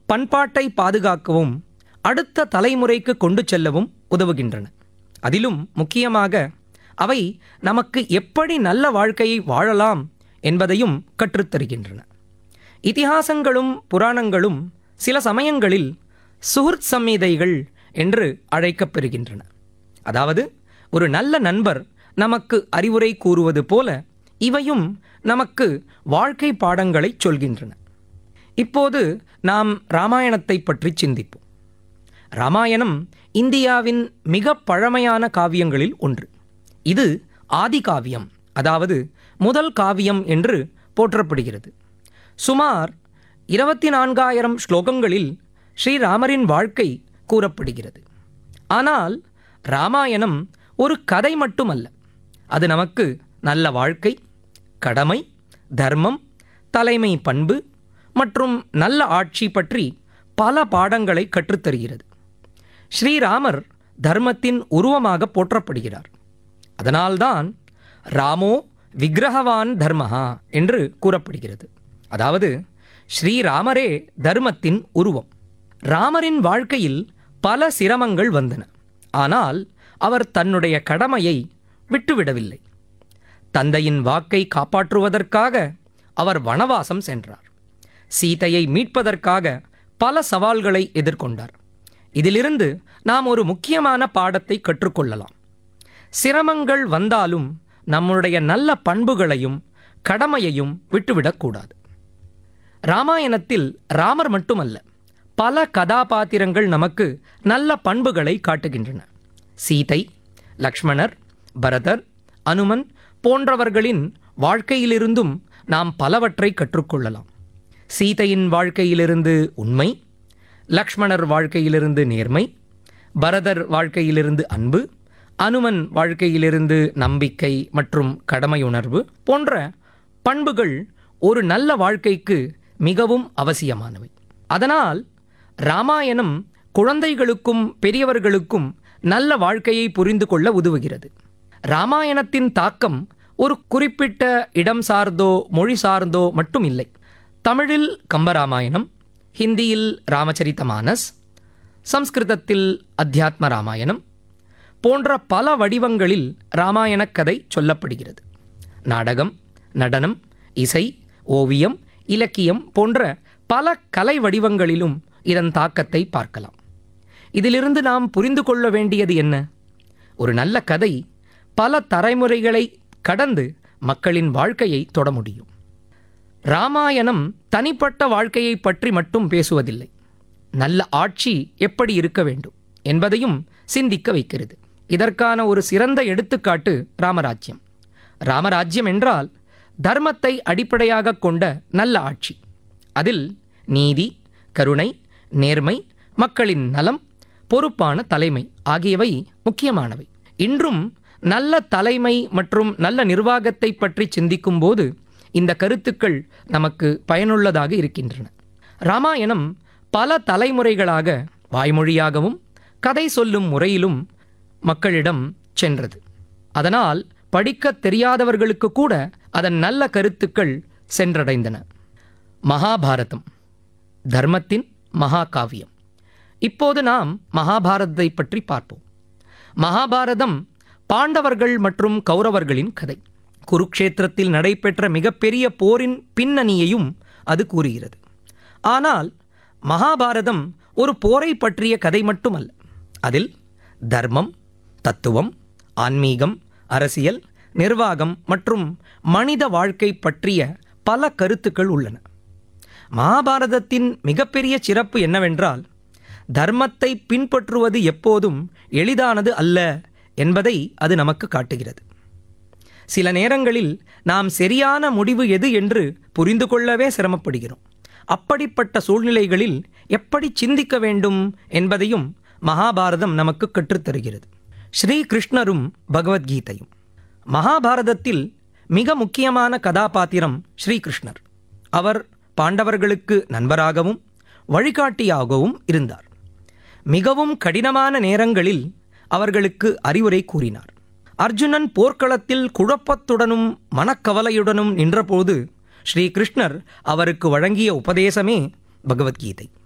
பண்பாட்டை பாதுகாக்கவும் அடுத்த தலைமுறைக்கு கொண்டு செல்லவும் உதவுகின்றன அதிலும் முக்கியமாக அவை நமக்கு எப்படி நல்ல வாழ்க்கையை வாழலாம் என்பதையும் கற்றுத்தருகின்றன இதிகாசங்களும் புராணங்களும் சில சமயங்களில் சுஹൃத் சம்மிதைகள் என்று அழைக்கப்பெறுகின்றன அதாவது ஒரு நல்ல நண்பர் நமக்கு அறிவுரை கூறுவது போல இவையும் நமக்கு வாழ்க்கை பாடங்களை சொல்கின்றன இப்போது நாம் ராமாயணத்தை பற்றி சிந்திப்போம் ராமாயணம் இந்தியாவின் மிக பழமையான காவியங்களில் ஒன்று இது ஆதி காவியம் அதாவது முதல் காவியம் என்று போற்றப்படுகிறது சுமார் இருபத்தி நான்காயிரம் ஸ்லோகங்களில் ஸ்ரீராமரின் வாழ்க்கை கூறப்படுகிறது ஆனால் ராமாயணம் ஒரு கதை மட்டுமல்ல அது நமக்கு நல்ல வாழ்க்கை கடமை தர்மம் தலைமை பண்பு மற்றும் நல்ல ஆட்சி பற்றி பல பாடங்களை கற்றுத்தருகிறது ஸ்ரீராமர் தர்மத்தின் உருவமாக போற்றப்படுகிறார் அதனால்தான் ராமோ விக்கிரகவான் தர்மஹா என்று கூறப்படுகிறது அதாவது ஸ்ரீராமரே தர்மத்தின் உருவம் ராமரின் வாழ்க்கையில் பல சிரமங்கள் வந்தன ஆனால் அவர் தன்னுடைய கடமையை விட்டுவிடவில்லை தந்தையின் வாக்கை காப்பாற்றுவதற்காக அவர் வனவாசம் சென்றார் சீதையை மீட்பதற்காக பல சவால்களை எதிர்கொண்டார் இதிலிருந்து நாம் ஒரு முக்கியமான பாடத்தை கற்றுக்கொள்ளலாம் சிரமங்கள் வந்தாலும் நம்முடைய நல்ல பண்புகளையும் கடமையையும் விட்டுவிடக்கூடாது ராமாயணத்தில் ராமர் மட்டுமல்ல பல கதாபாத்திரங்கள் நமக்கு நல்ல பண்புகளை காட்டுகின்றன சீதை லக்ஷ்மணர் பரதர் அனுமன் போன்றவர்களின் வாழ்க்கையிலிருந்தும் நாம் பலவற்றை கற்றுக்கொள்ளலாம் சீதையின் வாழ்க்கையிலிருந்து உண்மை லக்ஷ்மணர் வாழ்க்கையிலிருந்து நேர்மை பரதர் வாழ்க்கையிலிருந்து அன்பு அனுமன் வாழ்க்கையிலிருந்து நம்பிக்கை மற்றும் கடமையுணர்வு போன்ற பண்புகள் ஒரு நல்ல வாழ்க்கைக்கு மிகவும் அவசியமானவை அதனால் ராமாயணம் குழந்தைகளுக்கும் பெரியவர்களுக்கும் நல்ல வாழ்க்கையை புரிந்து கொள்ள உதவுகிறது ராமாயணத்தின் தாக்கம் ஒரு குறிப்பிட்ட இடம் சார்ந்தோ மொழி சார்ந்தோ மட்டும் இல்லை தமிழில் கம்பராமாயணம் ஹிந்தியில் ராமச்சரித்தமானஸ் சம்ஸ்கிருதத்தில் அத்தியாத்ம ராமாயணம் போன்ற பல வடிவங்களில் ராமாயணக் கதை சொல்லப்படுகிறது நாடகம் நடனம் இசை ஓவியம் இலக்கியம் போன்ற பல கலை வடிவங்களிலும் இதன் தாக்கத்தை பார்க்கலாம் இதிலிருந்து நாம் புரிந்து கொள்ள வேண்டியது என்ன ஒரு நல்ல கதை பல தலைமுறைகளை கடந்து மக்களின் வாழ்க்கையை தொட முடியும் ராமாயணம் தனிப்பட்ட வாழ்க்கையை பற்றி மட்டும் பேசுவதில்லை நல்ல ஆட்சி எப்படி இருக்க வேண்டும் என்பதையும் சிந்திக்க வைக்கிறது இதற்கான ஒரு சிறந்த எடுத்துக்காட்டு ராமராஜ்யம் ராமராஜ்யம் என்றால் தர்மத்தை அடிப்படையாக கொண்ட நல்ல ஆட்சி அதில் நீதி கருணை நேர்மை மக்களின் நலம் பொறுப்பான தலைமை ஆகியவை முக்கியமானவை இன்றும் நல்ல தலைமை மற்றும் நல்ல நிர்வாகத்தை பற்றி சிந்திக்கும் போது இந்த கருத்துக்கள் நமக்கு பயனுள்ளதாக இருக்கின்றன ராமாயணம் பல தலைமுறைகளாக வாய்மொழியாகவும் கதை சொல்லும் முறையிலும் மக்களிடம் சென்றது அதனால் படிக்கத் தெரியாதவர்களுக்கு கூட அதன் நல்ல கருத்துக்கள் சென்றடைந்தன மகாபாரதம் தர்மத்தின் மகாகாவியம் இப்போது நாம் மகாபாரதத்தை பற்றி பார்ப்போம் மகாபாரதம் பாண்டவர்கள் மற்றும் கௌரவர்களின் கதை குருக்ஷேத்திரத்தில் நடைபெற்ற மிகப்பெரிய போரின் பின்னணியையும் அது கூறுகிறது ஆனால் மகாபாரதம் ஒரு போரை பற்றிய கதை மட்டுமல்ல அதில் தர்மம் தத்துவம் ஆன்மீகம் அரசியல் நிர்வாகம் மற்றும் மனித வாழ்க்கை பற்றிய பல கருத்துக்கள் உள்ளன மகாபாரதத்தின் மிகப்பெரிய சிறப்பு என்னவென்றால் தர்மத்தை பின்பற்றுவது எப்போதும் எளிதானது அல்ல என்பதை அது நமக்கு காட்டுகிறது சில நேரங்களில் நாம் சரியான முடிவு எது என்று புரிந்து கொள்ளவே சிரமப்படுகிறோம் அப்படிப்பட்ட சூழ்நிலைகளில் எப்படி சிந்திக்க வேண்டும் என்பதையும் மகாபாரதம் நமக்கு கற்றுத்தருகிறது ஸ்ரீ கிருஷ்ணரும் பகவத்கீதையும் மகாபாரதத்தில் மிக முக்கியமான கதாபாத்திரம் ஸ்ரீகிருஷ்ணர் அவர் பாண்டவர்களுக்கு நண்பராகவும் வழிகாட்டியாகவும் இருந்தார் மிகவும் கடினமான நேரங்களில் அவர்களுக்கு அறிவுரை கூறினார் அர்ஜுனன் போர்க்களத்தில் குழப்பத்துடனும் மனக்கவலையுடனும் நின்றபோது ஸ்ரீகிருஷ்ணர் அவருக்கு வழங்கிய உபதேசமே பகவத்கீதை